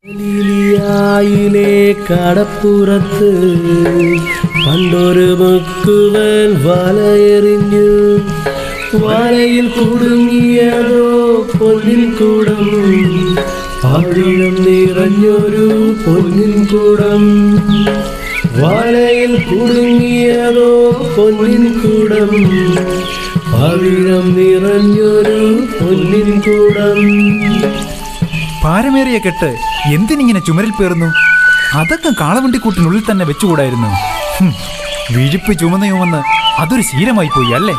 ലിലിയായിലെ കടപ്പുറത്ത് പണ്ടൊരു മുക്കുവൻ വലയെറിഞ്ഞു വലയിൽ കുടുങ്ങിയതോ പൊന്നിൻ കൂടം പവിഴം നിറഞ്ഞൊരു പൊന്നിൻ കൂടം വലയിൽ കുടുങ്ങിയതോ പൊന്നിൻ കൂടം പവിഴം നിറഞ്ഞൊരു പൊന്നിൻ കൂടം ഭാരമേറിയ കെട്ട് എന്തിനിങ്ങനെ ചുമരിൽ പേറുന്നു അതൊക്കെ കാളവണ്ടിക്കൂട്ടിനുള്ളിൽ തന്നെ വെച്ചുകൂടായിരുന്നു ഹും, വിഴിപ്പ് ചുമന്നയുമെന്ന് അതൊരു ശീലമായി പോയി അല്ലേ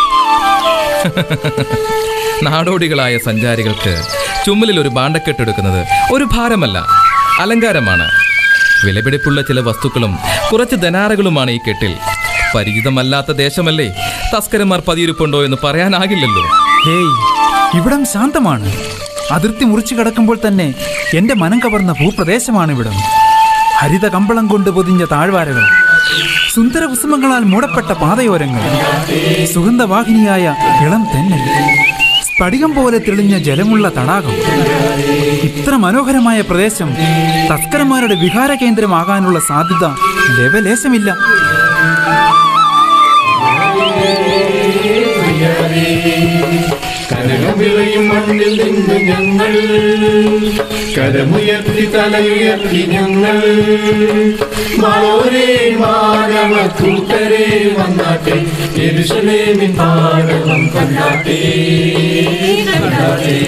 നാടോടികളായ സഞ്ചാരികൾക്ക് ചുമലിൽ ഒരു ബാണ്ടക്കെട്ടെടുക്കുന്നത് ഒരു ഭാരമല്ല അലങ്കാരമാണ് വിലപിടിപ്പുള്ള ചില വസ്തുക്കളും കുറച്ച് ധനാറകളുമാണ് ഈ കെട്ടിൽ പരിചിതമല്ലാത്ത ദേശമല്ലേ തസ്കരന്മാർ പതിയിരിപ്പുണ്ടോ എന്ന് പറയാനാകില്ലല്ലോ ഹേയ് ഇവിടം ശാന്തമാണ് അതിർത്തി മുറിച്ചു കടക്കുമ്പോൾ തന്നെ എന്റെ മനം കവർന്ന ഭൂപ്രദേശമാണ് ഇവിടം ഹരിത കമ്പളം കൊണ്ട് പൊതിഞ്ഞ താഴ്വാരകൾ സുന്ദര കുസുമങ്ങളാൽ മൂടപ്പെട്ട പാതയോരങ്ങൾ സുഗന്ധവാഹിനിയായ ഇളം തെന്നൽ സ്ഫടികം പോലെ തെളിഞ്ഞ ജലമുള്ള തടാകം ഇത്ര മനോഹരമായ പ്രദേശം തസ്കരന്മാരുടെ വിഹാര കേന്ദ്രമാകാനുള്ള സാധ്യത ലവലേശമില്ല കനകം വിളയും മണ്ണിൽ നിന്ന് ഞങ്ങൾ കരമുയർത്തി തലയുയർത്തി ഞങ്ങൾ മാളോരേ മാനവ കൂട്ടരെ വന്നാട്ടെ യെരുശലേമിൻ പാടവം കണ്ടാട്ടെ കണ്ടാട്ടെ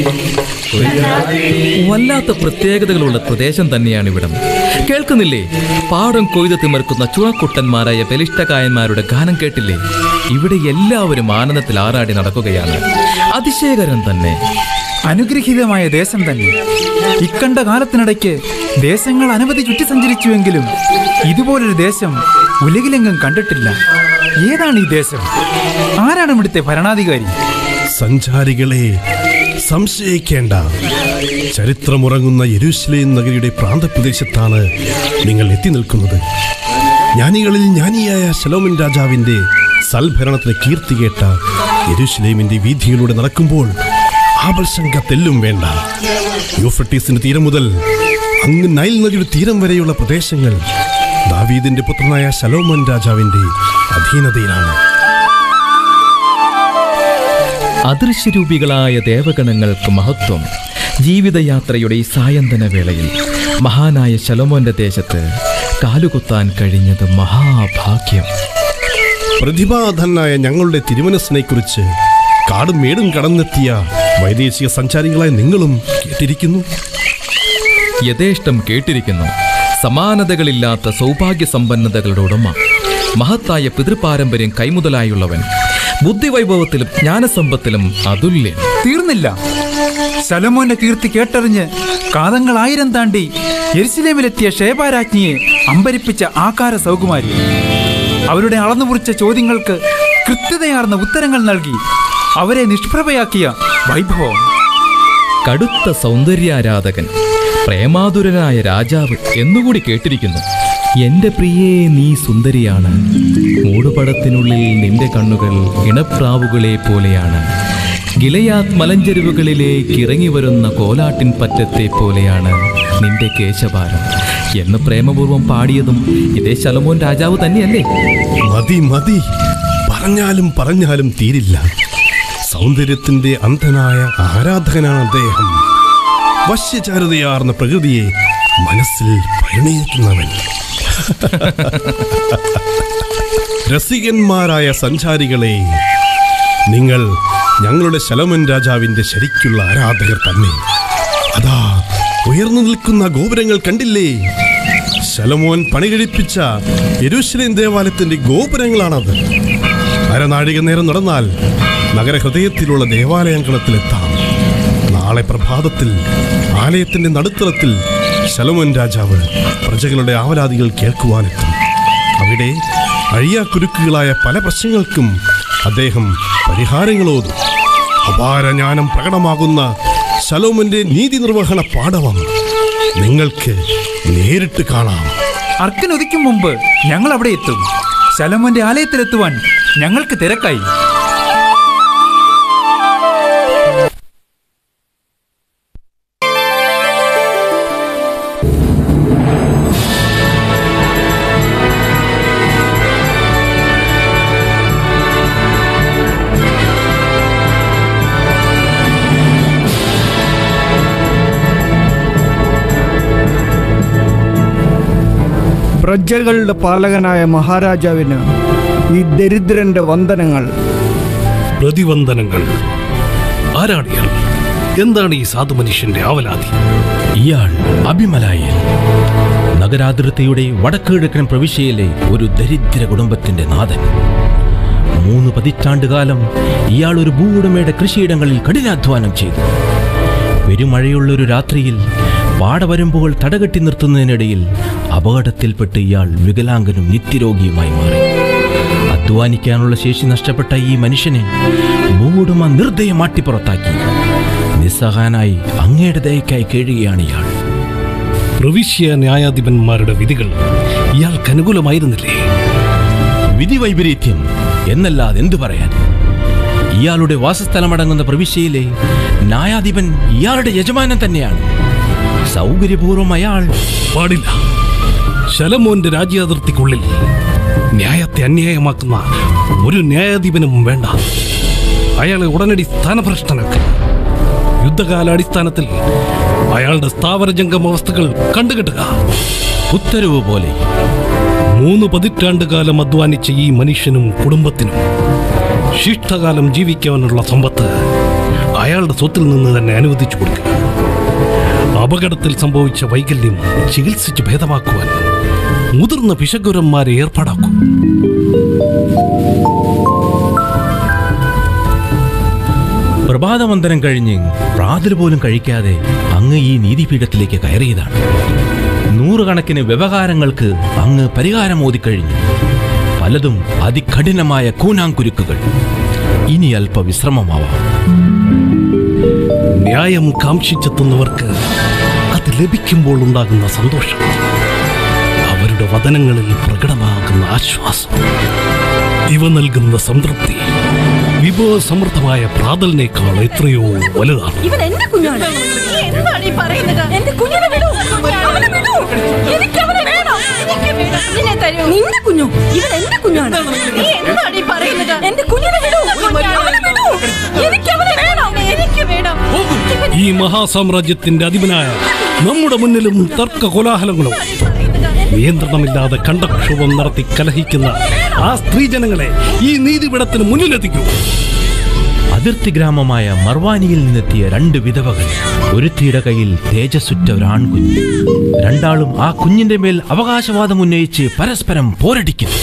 വല്ലാത്ത പ്രത്യേകതകളുള്ള പ്രദേശം തന്നെയാണ് ഇവിടം കേൾക്കുന്നില്ലേ പാടം കൊയ്ത് തിമർക്കുന്ന ചുണക്കുട്ടന്മാരായ ബലിഷ്ഠകായന്മാരുടെ ഗാനം കേട്ടില്ലേ ഇവിടെ എല്ലാവരും ആനന്ദത്തിൽ ആറാടി നടക്കുകയാണ് അതിശയകരം തന്നെ അനുഗ്രഹീതമായ ദേശം തന്നെ ഇക്കണ്ട കാലത്തിനിടയ്ക്ക് ദേശങ്ങൾ അനവധി ചുറ്റി സഞ്ചരിച്ചുവെങ്കിലും ഇതുപോലൊരു ദേശം ഉലകിലെങ്ങും കണ്ടിട്ടില്ല ഏതാണ് ഈ ദേശം ആരാണ് ഇവിടുത്തെ ഭരണാധികാരി സഞ്ചാരികളെ സംശയിക്കേണ്ട ചരിത്രമുറങ്ങുന്ന യെരൂശലേം നഗരിയുടെ പ്രാന്തപ്രദേശത്താണ് നിങ്ങൾ എത്തി നിൽക്കുന്നത് ജ്ഞാനികളിൽ ജ്ഞാനിയായ ശലോമൻ രാജാവിന്റെ സൽഭരണത്തിന് കീർത്തി കേട്ട യെരൂശലേമിന്റെ വീഥിയിലൂടെ നടക്കുമ്പോൾ ആപൽശങ്ക തെല്ലും വേണ്ട യൂഫ്രട്ടീസിന്റെ തീരം മുതൽ അങ്ങ് നൈൽ നദിയുടെ തീരം വരെയുള്ള പ്രദേശങ്ങൾ ദാവീദിന്റെ പുത്രനായ ശലോമൻ രാജാവിന്റെ അധീനതയിലാണ് അദൃശ്യരൂപികളായ ദേവഗണങ്ങൾക്ക് മഹത്വം ജീവിതയാത്രയുടെ ഈ സായന്തന വേളയിൽ മഹാനായ ശലോമോന്റെ ദേശത്ത് കാലുകുത്താൻ കഴിഞ്ഞത് മഹാഭാഗ്യം പ്രതിഭാധനായ ഞങ്ങളുടെ തിരുമനസിനെക്കുറിച്ച് കാടും മേടും കടന്നെത്തിയ വൈദേശിക സഞ്ചാരികളായ നിങ്ങളും കേട്ടിരിക്കുന്നു യഥേഷ്ടം കേട്ടിരിക്കുന്നു സമാനതകളില്ലാത്ത സൗഭാഗ്യ സമ്പന്നതകളുടെ ഉടമ മഹത്തായ പിതൃപാരമ്പര്യം കൈമുതലായുള്ളവൻ ബുദ്ധിവൈഭവത്തിലും ജ്ഞാനസമ്പത്തിലും അതുല്യൻ തീർന്നില്ല ശലമോന്റെ കീർത്തി കേട്ടറിഞ്ഞ് കാതങ്ങൾ ആയിരം താണ്ടി എരിശിലേമിലെത്തിയ ഷേബാരാജ്ഞിയെ അമ്പരിപ്പിച്ച ആകാര സൗകുമാരി അവരുടെ അളന്നു മുറിച്ച ചോദ്യങ്ങൾക്ക് കൃത്യതയാർന്ന ഉത്തരങ്ങൾ നൽകി അവരെ നിഷ്പ്രഭയാക്കിയ വൈഭവം കടുത്ത സൗന്ദര്യാരാധകൻ പ്രേമാതുരനായ രാജാവ് എന്നുകൂടി കേട്ടിരിക്കുന്നു എന്റെ പ്രിയേ നീ സുന്ദരിയാണ് മൂടുപടത്തിനുള്ളിൽ നിന്റെ കണ്ണുകൾ ഇണപ്രാവുകളെ പോലെയാണ് ഗിലയാത് മലഞ്ചെരുവുകളിലേക്ക് ഇറങ്ങി വരുന്ന കോലാട്ടിൻ പറ്റത്തെ പോലെയാണ് നിന്റെ കേശഭാരം എന്ന് പ്രേമപൂർവം പാടിയതും ഇതേ ശലമോൻ രാജാവ് തന്നെയല്ലേ മതി മതി പറഞ്ഞാലും പറഞ്ഞാലും തീരില്ല സൗന്ദര്യത്തിന്റെ അന്ധനായ ആരാധകനാണ് അദ്ദേഹം വശ്യചാരുതയാർന്ന പ്രകൃതിയെ മനസ്സിൽ പരിണയിക്കുന്നവൻ രസികന്മാരായ സഞ്ചാരികളെ നിങ്ങൾ ഞങ്ങളുടെ ശലമൻ രാജാവിന്റെ ശരിക്കുള്ള ആരാധകർ തന്നെ അതാ ഉയർന്നു നിൽക്കുന്ന ഗോപുരങ്ങൾ കണ്ടില്ലേ ശലമോൻ പണികഴിപ്പിച്ച യെരൂശലേം ദേവാലയത്തിന്റെ ഗോപുരങ്ങളാണത് അരനാഴിക നേരം നടന്നാൽ നഗരഹൃദയത്തിലുള്ള ദേവാലയങ്കളത്തിലെത്താം നാളെ പ്രഭാതത്തിൽ ആലയത്തിന്റെ നടുത്തളത്തിൽ ശലമോൻ രാജാവ് പ്രജകളുടെ ആവലാദികൾ കേൾക്കുവാനെത്തും അവിടെ അഴിയാക്കുരുക്കുകളായ പല പ്രശ്നങ്ങൾക്കും അദ്ദേഹം പരിഹാരങ്ങളോതും അപാരജ്ഞാനം പ്രകടമാകുന്ന ശലോമന്റെ നീതി നിർവഹണ പാഠവം നിങ്ങൾക്ക് നേരിട്ട് കാണാം അർക്കനുദിക്കും മുമ്പ് ഞങ്ങൾ അവിടെ എത്തും ശലമോന്റെ ആലയത്തിലെത്തുവാൻ ഞങ്ങൾക്ക് തിരക്കായി പ്രജകളുടെ പാലകനായ മഹാരാജാവിന് ഈ ദരിദ്രന്റെ വന്ദനങ്ങൾ പ്രതിവന്ദനങ്ങൾ ആരാണ് ഇയാൾ എന്താണ് ഈ സാധു മനുഷ്യന്റെ ആവലാതി ഇയാൾ അഭിമലായൻ നഗരാതിർത്തിയുടെ വടക്കുകിഴക്കൻ പ്രവിശ്യയിലെ ഒരു ദരിദ്ര കുടുംബത്തിന്റെ നാഥൻ മൂന്ന് പതിറ്റാണ്ടുകാലം ഇയാൾ ഒരു ഭൂവുടമയുടെ കൃഷിയിടങ്ങളിൽ കഠിനാധ്വാനം ചെയ്തു പെരുമഴയുള്ളൊരു രാത്രിയിൽ പാടവരമ്പുകൾ തടകെട്ടി നിർത്തുന്നതിനിടയിൽ അപകടത്തിൽപ്പെട്ട് ഇയാൾ വികലാംഗനും നിത്യരോഗിയുമായി മാറി അധ്വാനിക്കാനുള്ള ശേഷി നഷ്ടപ്പെട്ട ഈ മനുഷ്യനെ ഭൂവുടമ നിർദ്ദയം മാട്ടിപ്പുറത്താക്കി നിസ്സഹായനായി അങ്ങയുടെ ദയക്കായി കേഴുകയാണ് ഇയാൾ പ്രവിശ്യ ന്യായാധിപന്മാരുടെ വിധികൾ ഇയാൾക്ക് അനുകൂലമായിരുന്നില്ലേ വിധി വൈപരീത്യം എന്നല്ലാതെ എന്തു പറയാൻ ഇയാളുടെ വാസസ്ഥലമടങ്ങുന്ന പ്രവിശ്യയിലെ ന്യായാധിപൻ ഇയാളുടെ യജമാനൻ തന്നെയാണ് സൗകര്യപൂർവ്വം അയാൾ പാടില്ല ശലമോന്റെ രാജ്യാതിർത്തിക്കുള്ളിൽ ന്യായത്തെ അന്യായമാക്കുന്ന ഒരു ന്യായാധിപനും വേണ്ട അയാളെ ഉടനടി സ്ഥാനഭ്രഷ്ടനാക്കി യുദ്ധകാലാടിസ്ഥാനത്തിൽ അയാളുടെ സ്ഥാവര ജംഗമ വസ്തുക്കൾ കണ്ടുകെട്ടുക ഉത്തരവ് പോലെ മൂന്ന് പതിറ്റാണ്ട് കാലം അധ്വാനിച്ച ഈ മനുഷ്യനും കുടുംബത്തിനും ശിഷ്ടകാലം ജീവിക്കാനുള്ള സമ്പത്ത് അയാളുടെ സ്വത്തിൽ നിന്ന് തന്നെ അനുവദിച്ചു കൊടുക്കുക അപകടത്തിൽ സംഭവിച്ച വൈകല്യം ചികിത്സിച്ച് ഭേദമാക്കുവാൻ മുതിർന്ന പിശകുരന്മാരെ ഏർപ്പാടാക്കൂ പ്രഭാതവന്ദനം കഴിഞ്ഞ് പ്രാതൽ പോലും കഴിക്കാതെ അങ്ങ് ഈ നീതിപീഠത്തിലേക്ക് കയറിയതാണ് നൂറുകണക്കിന് വ്യവഹാരങ്ങൾക്ക് അങ്ങ് പരിഹാരം ഓതിക്കഴിഞ്ഞു പലതും അതികഠിനമായ കൂനാങ്കുരുക്കുകൾ ഇനി അല്പ വിശ്രമമാവാം ന്യായം കാംക്ഷിച്ചെത്തുന്നവർക്ക് അത് ലഭിക്കുമ്പോൾ ഉണ്ടാകുന്ന സന്തോഷം അവരുടെ വതനങ്ങളിൽ പ്രകടമാകുന്ന ആശ്വാസം ഇവ നൽകുന്ന സംതൃപ്തി വിഭവസമൃദ്ധമായ പ്രാതലിനേക്കാൾ എത്രയോ വലുതാണ് ഇവൻ എന്റെ കുഞ്ഞാണ് നീ എന്താണ് ഈ പറയുന്നത് എന്റെ കുഞ്ഞിനെ വിടൂ അവനെ വിടൂ എനിക്ക് അവനെ വേണം നിന്നെ തരൂ നിന്റെ കുഞ്ഞു ഇവൻ എന്റെ കുഞ്ഞാണ് നീ എന്താണ് ഈ പറയുന്നത് എന്റെ കുഞ്ഞിനെ വിടൂ അവനെ വിടൂ എനിക്ക് അവനെ വേണം എനിക്ക് വേണം ഇവൻ ഈ മഹാസാമ്രാജ്യത്തിന്റെ അധിപനായ നമ്മുടെ മുന്നിലും തർക്ക കോലാഹലങ്ങളും നിയന്ത്രണമില്ലാതെ കണ്ടക്ഷോഭം നടത്തി കലഹിക്കുന്ന ആ സ്ത്രീജനങ്ങളെ ഈ നീതിപീഠത്തിന് മുന്നിലെത്തിക്കൂ അതിർത്തി ഗ്രാമമായ മർവാനിയിൽ നിന്നെത്തിയ രണ്ട് വിധവകൾ ഒരുത്തിയുടെ കയ്യിൽ തേജസ്സുറ്റ ഒരു ആൺകുഞ്ഞ് രണ്ടാളും ആ കുഞ്ഞിന്റെ മേൽ അവകാശവാദം ഉന്നയിച്ച് പരസ്പരം പോരടിക്കുന്നു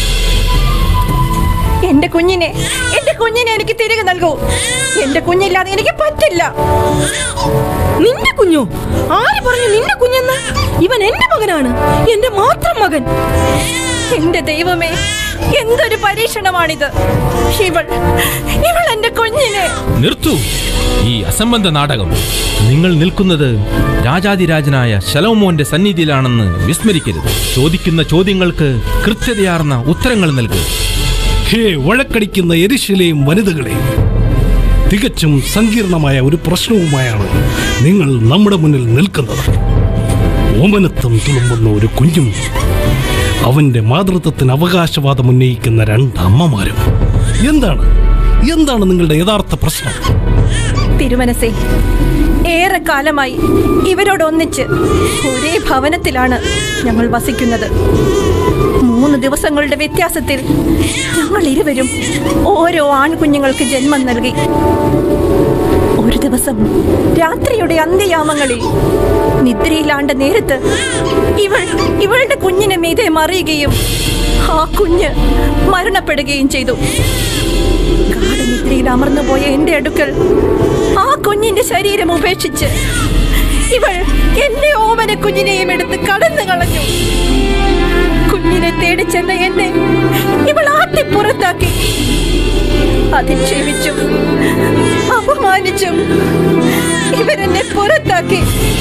എന്റെ കുഞ്ഞിനെ എന്റെ കുഞ്ഞിനെ എനിക്ക് തിരികെ നൽകൂ എന്റെ കുഞ്ഞില്ലാതെ എനിക്ക് പറ്റില്ല നിന്റെ കുഞ്ഞു ആര് പറഞ്ഞു നിന്റെ കുഞ്ഞെന്ന് ഇവൻ എന്റെ മകനാണ് എന്റെ മാത്രം മകൻ എന്റെ ദൈവമേ എന്തൊരു പരീക്ഷണമാണിത് ഇവൾ ഇവൾ എന്റെ കുഞ്ഞിനെ നിർത്തൂ ഈ അസംബന്ധ നാടകം നിങ്ങൾ നിൽക്കുന്നത് രാജാതിരാജനായ ശലോമോന്റെ സന്നിധിയിലാണെന്ന് വിസ്മരിക്കരുത് ചോദിക്കുന്ന ചോദ്യങ്ങൾക്ക് കൃത്യതയാർന്ന ഉത്തരങ്ങൾ നൽകുക ഹേ വഴക്കടിക്കുന്ന എരിശിലെയും വനിതകളെയും തികച്ചും സങ്കീർണമായ ഒരു പ്രശ്നവുമായാണ് നിങ്ങൾ നമ്മുടെ മുന്നിൽ നിൽക്കുന്നത് ഓമനത്വം തുളുമ്പുന്ന ഒരു കുഞ്ഞും അവന്റെ മാതൃത്വത്തിന് അവകാശവാദം ഉന്നയിക്കുന്ന രണ്ട് അമ്മമാരും എന്താണ് എന്താണ് നിങ്ങളുടെ യഥാർത്ഥ പ്രശ്നം തിരുമനസേ ഏറെ കാലമായി ഇവരോടൊന്നിച്ച് ഒരേ ഭവനത്തിലാണ് ഞങ്ങൾ വസിക്കുന്നത് മൂന്ന് ദിവസങ്ങളുടെ വ്യത്യാസത്തിൽ ഞങ്ങൾ ഇരുവരും ഓരോ ആൺകുഞ്ഞുങ്ങൾക്ക് ജന്മം നൽകി ഒരു ദിവസം രാത്രിയുടെ അന്ത്യയാമങ്ങളിൽ നിദ്രയിലാണ്ട നേരത്ത് ഇവൾ ഇവളുടെ കുഞ്ഞിനെ മീതെ മറിയുകയും ആ കുഞ്ഞ് മരണപ്പെടുകയും ചെയ്തു ഗാഠനിദ്രയിൽ അമർന്നുപോയ എന്റെ അടുക്കൽ ആ കുഞ്ഞിന്റെ ശരീരം ഉപേക്ഷിച്ച് ഇവൾ എന്റെ ഓമന കുഞ്ഞിനെയും എടുത്ത് കടന്നു കളഞ്ഞു കുഞ്ഞിനെ തേടി ചെന്ന എന്നെ ഇവൾ ആട്ടി പുറത്താക്കി അധിക്ഷേപിച്ചും അപമാനിച്ചും ഇവരെന്നെ പുറത്താക്കി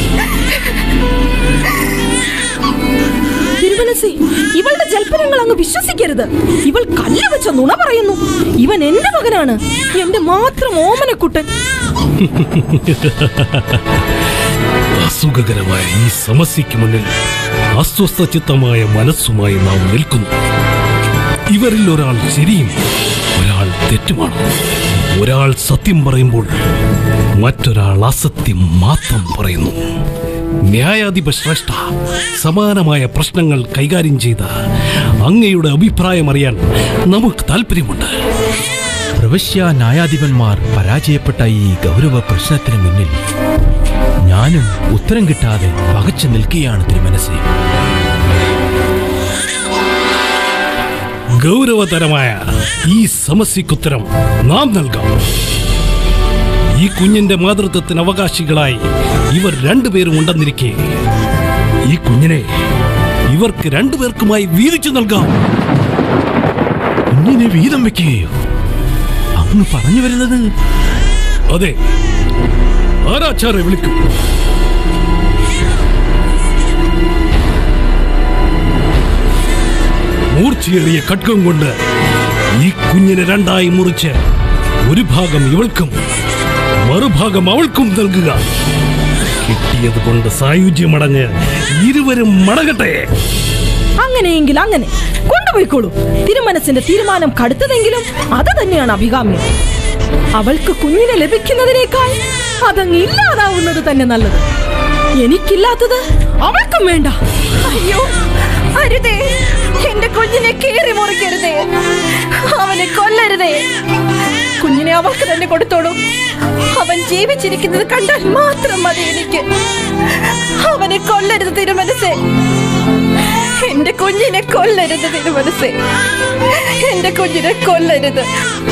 തിരുമനസി ഇവളുടെ ജൽപ്പനങ്ങൾ അങ്ങ് വിശ്വസിക്കരുത് ഇവൾ കല്ല് വെച്ച നുണ പറയുന്നു ഇവൻ എന്റെ മകനാണ് എന്റെ മാത്രം ഓമനക്കുട്ടൻ അസുഖകരമായ ഈ സമസ്യയ്ക്ക് മുന്നിൽ അസ്വസ്ഥ ചിത്തമായ മനസ്സുമായി നാം നിൽക്കുന്നു ഇവരിൽ ഒരാൾ ശരിയും ഒരാൾ തെറ്റുമാണ് ഒരാൾ സത്യം പറയുമ്പോൾ മറ്റൊരാൾ അസത്യം മാത്രം പറയുന്നു ന്യായാധിപ ശ്രേഷ്ഠ സമാനമായ പ്രശ്നങ്ങൾ കൈകാര്യം ചെയ്ത അങ്ങയുടെ അഭിപ്രായം അറിയാൻ നമുക്ക് താല്പര്യമുണ്ട് പ്രവശ്യ ന്യായാധിപന്മാർ പരാജയപ്പെട്ട ഈ ഗൗരവ പ്രശ്നത്തിന് മുന്നിൽ ഞാനും ഉത്തരം കിട്ടാതെ പകച്ചു നിൽക്കുകയാണ് തിരുമനസേ ഗൗരവതരമായ ഈ സമസ്യക്കുത്തരം നാം നൽകാം ഈ കുഞ്ഞിന്റെ മാതൃത്വത്തിന് അവകാശികളായി ഇവർ രണ്ടുപേരും ഉണ്ടെന്നിരിക്കെ ഈ കുഞ്ഞിനെ ഇവർക്ക് രണ്ടുപേർക്കുമായി വീതിച്ചു നൽകാം കുഞ്ഞിനെ വീതം വെക്കുകയോ അങ്ങ് പറഞ്ഞു വരുന്നത് അതെ ആരാച്ചാറെ വിളിക്കൂ മൂർച്ചയേറിയ ഖഡ്ഗം കൊണ്ട് ഈ കുഞ്ഞിനെ രണ്ടായി മുറിച്ച് ഒരു ഭാഗം ഇവൾക്കും മറുഭാഗം അവൾക്കും നൽകുക കിട്ടിയത് കൊണ്ട് സായുജ്യമടഞ്ഞ് ഇരുവരും മടങ്ങട്ടെ അങ്ങനെയെങ്കിൽ അങ്ങനെ കൊണ്ടുപോയിക്കോളൂ തിരുമനസിന്റെ തീരുമാനം കടുത്തതെങ്കിലും അത് തന്നെയാണ് അഭികാമ്യം അവൾക്ക് കുഞ്ഞിനെ ലഭിക്കുന്നതിനേക്കാൾ അതങ്ങ് ഇല്ലാതാവുന്നത് തന്നെ നല്ലത് എനിക്കില്ലാത്തത് അവൾക്കും വേണ്ട അയ്യോ അരുതേ എന്റെ കുഞ്ഞിനെ കീറി മുറിക്കരുതേ അവനെ കൊല്ലരുതേ കുഞ്ഞിനെ അവൾക്ക് തന്നെ കൊടുത്തോളൂ അവൻ ജീവിച്ചിരിക്കുന്നത് കണ്ടാൽ മാത്രം മതി എനിക്ക് അവനെ കൊല്ലരുത് തിരുമനസേ എന്റെ കുഞ്ഞിനെ കൊല്ലരുത് തിരുമനസേ എന്റെ കുഞ്ഞിനെ കൊല്ലരുത്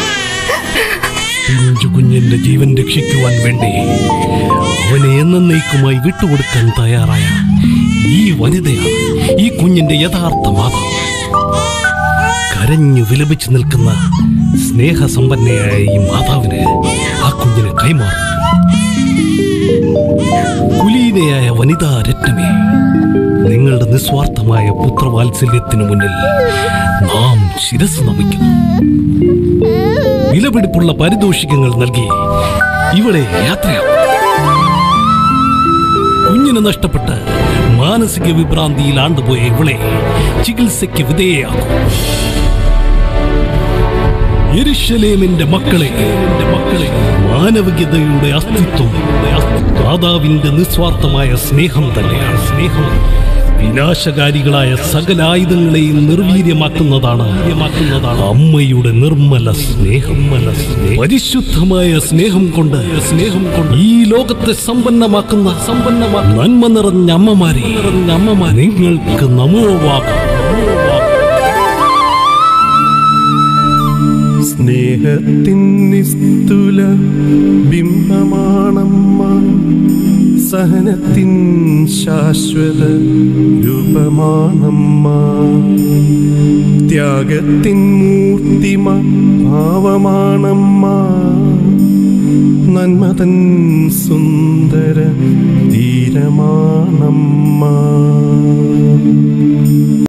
പിഞ്ചു കുഞ്ഞിന്റെ ജീവൻ രക്ഷിക്കുവാൻ വേണ്ടി അവനെ എന്നേക്കുമായി വിട്ടുകൊടുക്കാൻ തയ്യാറായ ഈ വനിതയാണ് ഈ കുഞ്ഞിന്റെ യഥാർത്ഥ മാതാവ് കരഞ്ഞു വിലപിച്ചു നിൽക്കുന്ന സ്നേഹസമ്പന്നയായ ഈ മാതാവിന് ആ കുഞ്ഞിനെ കൈമാറും കുലീനയായ വനിതാ രത്നമേ നിങ്ങളുടെ നിസ്വാർത്ഥമായ പുത്രവാത്സല്യത്തിനു മുന്നിൽ നാം ശിരസ് നമിക്കുന്നു വിലപിടിപ്പുള്ള പാരിതോഷികങ്ങൾ നൽകി ഇവിടെ യാത്രയാവും കുഞ്ഞിനെ നഷ്ടപ്പെട്ട് മാനസിക വിഭ്രാന്തിയിൽ ആണ്ടുപോയ ഇവളെ ചികിത്സയ്ക്ക് വിധേയയാക്കും യെരുശലേമിന്റെ മക്കളെ എന്റെ മക്കളെ മാനവികതയുടെ അസ്തിത്വം മാതാവിന്റെ നിസ്വാർത്ഥമായ സ്നേഹം തന്നെയാണ് സ്നേഹം വിനാശകാരികളായ സകല ആയുധങ്ങളെയും നിർവീര്യമാക്കുന്നതാണ് അമ്മയുടെ നിർമ്മല സ്നേഹം പരിശുദ്ധമായ സ്നേഹം കൊണ്ട് സ്നേഹം കൊണ്ട് ഈ ലോകത്തെ സമ്പന്നമാക്കുന്ന സമ്പന്നമാ നന്മ നിറഞ്ഞ അമ്മമാരെ നിറഞ്ഞ അമ്മമാരെ നിങ്ങൾക്ക് നമോവാകാം സ്നേഹത്തിൻ നിസ്തുല ബിംബമാണമ്മ സഹനത്തിൻ ശാശ്വത രൂപമാണമ്മ ത്യാഗത്തിൻ മൂർത്തിമ ഭാവമാണമ്മ നന്മതൻ സുന്ദര തീരമാണമ്മ